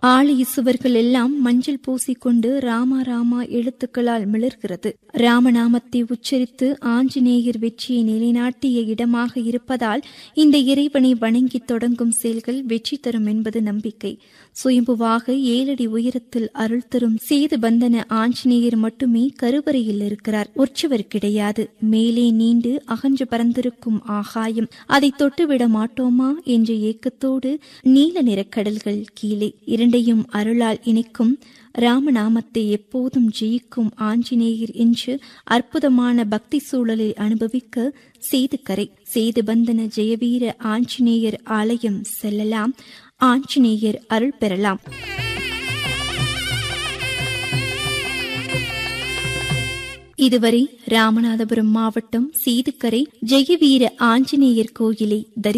ஆலய சுவர்கள் எல்லாம் மஞ்சள் பூசிக்கொண்டு ராமா ராமா எழுத்துக்களால் மிளர்கிறது ராமநாமத்தை உச்சரித்து ஆஞ்சநேயர் வெற்றியை நிலைநாட்டிய இடமாக இருப்பதால் இந்த இறைவனை வணங்கி தொடங்கும் செயல்கள் வெற்றி தரும் என்பது நம்பிக்கை சுயம்புவாக ஏழடி உயரத்தில் அருள் தரும் சேது பந்தன ஆஞ்சநேயர் மட்டுமே கருவறையில் இருக்கிறார் உற்சவர் கிடையாது மேலே நீண்டு அகன்று பறந்திருக்கும் ஆகாயம் அதை தொட்டுவிட மாட்டோமா என்ற ஏக்கத்தோடு நீல நிறக் கடல்கள் கீழே இரண்டையும் அருளால் இணைக்கும் ராமநாமத்தை எப்போதும் ஜெயிக்கும் ஆஞ்சநேயர் என்று அற்புதமான பக்தி சூழலில் அனுபவிக்க சேதுக்கரை சேது பந்தன ஜெயவீர ஆஞ்சநேயர் ஆலயம் செல்லலாம் ஆஞ்சநேயர் அருள் பெறலாம் இதுவரை ராமநாதபுரம் மாவட்டம் சேதுக்கரை ஜெயவீர ஆஞ்சநேயர் கோயிலை தரிசி